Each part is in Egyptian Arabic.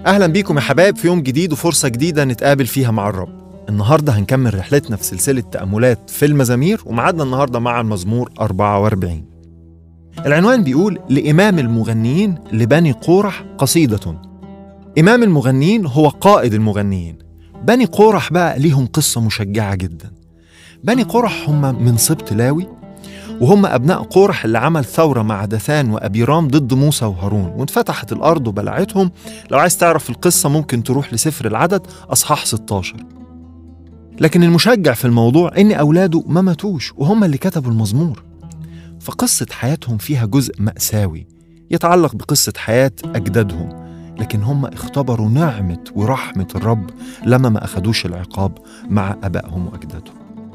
أهلا بيكم يا حبايب في يوم جديد وفرصة جديدة نتقابل فيها مع الرب النهاردة هنكمل رحلتنا في سلسلة تأملات في المزامير ومعادنا النهاردة مع المزمور 44 العنوان بيقول لإمام المغنيين لبني قورح قصيدة إمام المغنيين هو قائد المغنيين بني قورح بقى ليهم قصة مشجعة جدا بني قورح هم من سبط لاوي وهم أبناء قورح اللي عمل ثورة مع دثان وأبيرام ضد موسى وهارون وانفتحت الأرض وبلعتهم لو عايز تعرف القصة ممكن تروح لسفر العدد أصحاح 16 لكن المشجع في الموضوع إن أولاده ما ماتوش وهم اللي كتبوا المزمور فقصة حياتهم فيها جزء مأساوي يتعلق بقصة حياة أجدادهم لكن هم اختبروا نعمة ورحمة الرب لما ما أخدوش العقاب مع أبائهم وأجدادهم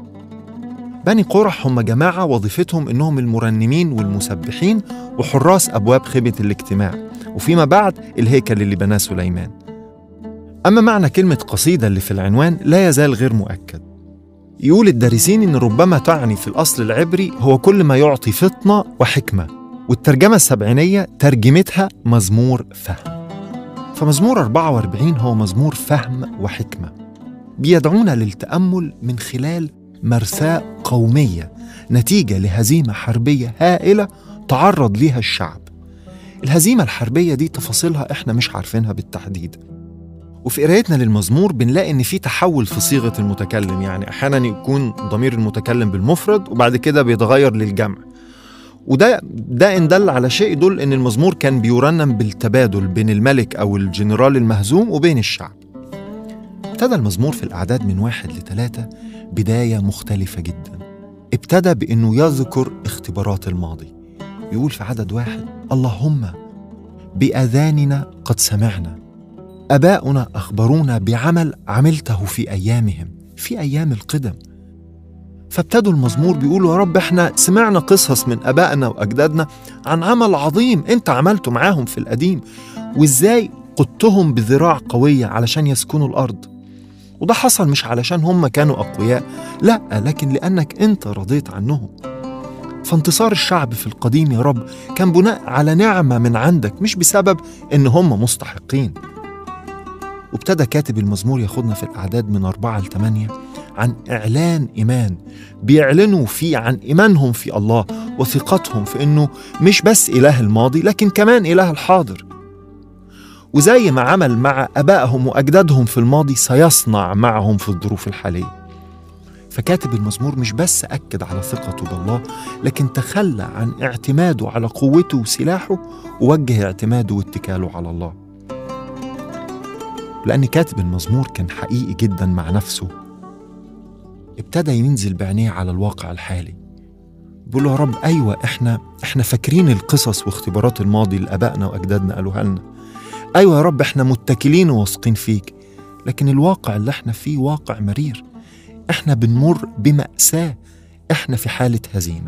بني قرح هم جماعة وظيفتهم إنهم المرنمين والمسبحين وحراس أبواب خيمة الاجتماع وفيما بعد الهيكل اللي بناه سليمان أما معنى كلمة قصيدة اللي في العنوان لا يزال غير مؤكد يقول الدارسين إن ربما تعني في الأصل العبري هو كل ما يعطي فطنة وحكمة والترجمة السبعينية ترجمتها مزمور فهم فمزمور 44 هو مزمور فهم وحكمة بيدعونا للتأمل من خلال مرثاة قومية نتيجة لهزيمة حربية هائلة تعرض ليها الشعب الهزيمة الحربية دي تفاصيلها احنا مش عارفينها بالتحديد وفي قرايتنا للمزمور بنلاقي ان في تحول في صيغة المتكلم يعني احيانا يكون ضمير المتكلم بالمفرد وبعد كده بيتغير للجمع وده ده ان دل على شيء يدل ان المزمور كان بيرنم بالتبادل بين الملك او الجنرال المهزوم وبين الشعب ابتدى المزمور في الأعداد من واحد لثلاثة بداية مختلفة جدا ابتدى بأنه يذكر اختبارات الماضي يقول في عدد واحد اللهم بأذاننا قد سمعنا أباؤنا أخبرونا بعمل عملته في أيامهم في أيام القدم فابتدوا المزمور بيقولوا يا رب احنا سمعنا قصص من أبائنا وأجدادنا عن عمل عظيم انت عملته معاهم في القديم وازاي قدتهم بذراع قوية علشان يسكنوا الأرض وده حصل مش علشان هم كانوا أقوياء لا لكن لأنك أنت رضيت عنهم فانتصار الشعب في القديم يا رب كان بناء على نعمة من عندك مش بسبب إن هم مستحقين وابتدى كاتب المزمور ياخدنا في الأعداد من أربعة لثمانية عن إعلان إيمان بيعلنوا فيه عن إيمانهم في الله وثقتهم في إنه مش بس إله الماضي لكن كمان إله الحاضر وزي ما عمل مع أبائهم وأجدادهم في الماضي سيصنع معهم في الظروف الحالية فكاتب المزمور مش بس أكد على ثقته بالله لكن تخلى عن اعتماده على قوته وسلاحه ووجه اعتماده واتكاله على الله لأن كاتب المزمور كان حقيقي جدا مع نفسه ابتدى ينزل بعينيه على الواقع الحالي بيقول له يا رب أيوة إحنا إحنا فاكرين القصص واختبارات الماضي اللي آبائنا وأجدادنا قالوها لنا أيوة يا رب إحنا متكلين وواثقين فيك لكن الواقع اللي إحنا فيه واقع مرير إحنا بنمر بمأساة إحنا في حالة هزيمة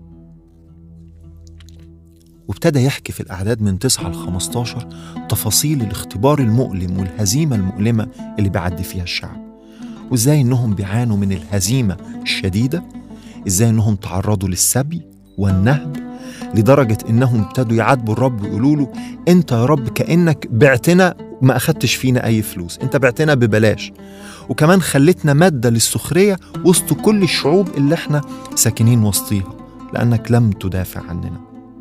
وابتدى يحكي في الأعداد من 9 ل 15 تفاصيل الاختبار المؤلم والهزيمة المؤلمة اللي بيعدي فيها الشعب وإزاي إنهم بيعانوا من الهزيمة الشديدة إزاي إنهم تعرضوا للسبي والنهب لدرجة إنهم ابتدوا يعاتبوا الرب ويقولوا له أنت يا رب كأنك بعتنا ما أخدتش فينا أي فلوس أنت بعتنا ببلاش وكمان خلتنا مادة للسخرية وسط كل الشعوب اللي احنا ساكنين وسطيها لأنك لم تدافع عننا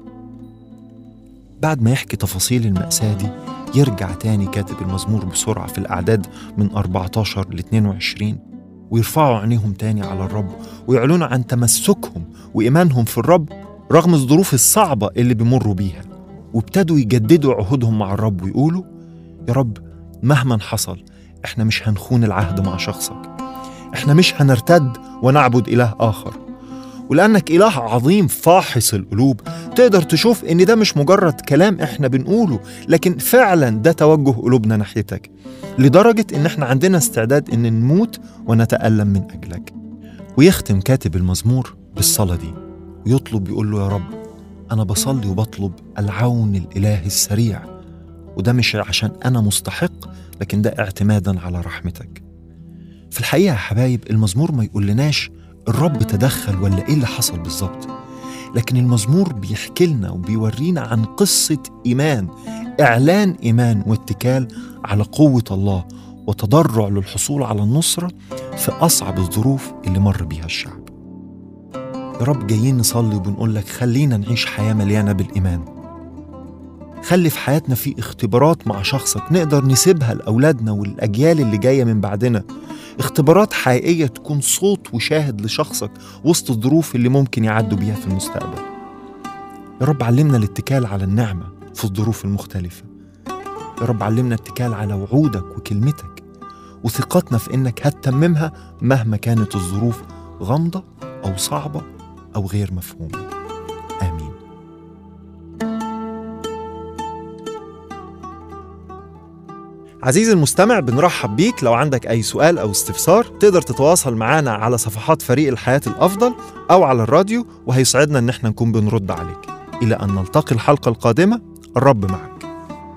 بعد ما يحكي تفاصيل المأساة دي يرجع تاني كاتب المزمور بسرعة في الأعداد من 14 ل 22 ويرفعوا عينيهم تاني على الرب ويعلنوا عن تمسكهم وإيمانهم في الرب رغم الظروف الصعبة اللي بيمروا بيها وابتدوا يجددوا عهودهم مع الرب ويقولوا يا رب مهما حصل احنا مش هنخون العهد مع شخصك احنا مش هنرتد ونعبد إله آخر ولأنك إله عظيم فاحص القلوب تقدر تشوف إن ده مش مجرد كلام إحنا بنقوله لكن فعلا ده توجه قلوبنا ناحيتك لدرجة إن إحنا عندنا استعداد إن نموت ونتألم من أجلك ويختم كاتب المزمور بالصلاة دي ويطلب يقول له يا رب أنا بصلي وبطلب العون الإلهي السريع وده مش عشان أنا مستحق لكن ده اعتمادا على رحمتك في الحقيقة يا حبايب المزمور ما يقولناش الرب تدخل ولا إيه اللي حصل بالظبط لكن المزمور بيحكي لنا وبيورينا عن قصة إيمان إعلان إيمان واتكال على قوة الله وتضرع للحصول على النصرة في أصعب الظروف اللي مر بيها الشعب يا رب جايين نصلي وبنقول لك خلينا نعيش حياة مليانة بالإيمان خلي في حياتنا في اختبارات مع شخصك نقدر نسيبها لأولادنا والأجيال اللي جاية من بعدنا اختبارات حقيقية تكون صوت وشاهد لشخصك وسط الظروف اللي ممكن يعدوا بيها في المستقبل يا رب علمنا الاتكال على النعمة في الظروف المختلفة يا رب علمنا الاتكال على وعودك وكلمتك وثقتنا في انك هتتممها مهما كانت الظروف غامضة أو صعبة أو غير مفهومة آمين عزيزي المستمع بنرحب بيك لو عندك أي سؤال أو استفسار تقدر تتواصل معنا على صفحات فريق الحياة الأفضل أو على الراديو وهيسعدنا إن احنا نكون بنرد عليك إلى أن نلتقي الحلقة القادمة الرب معك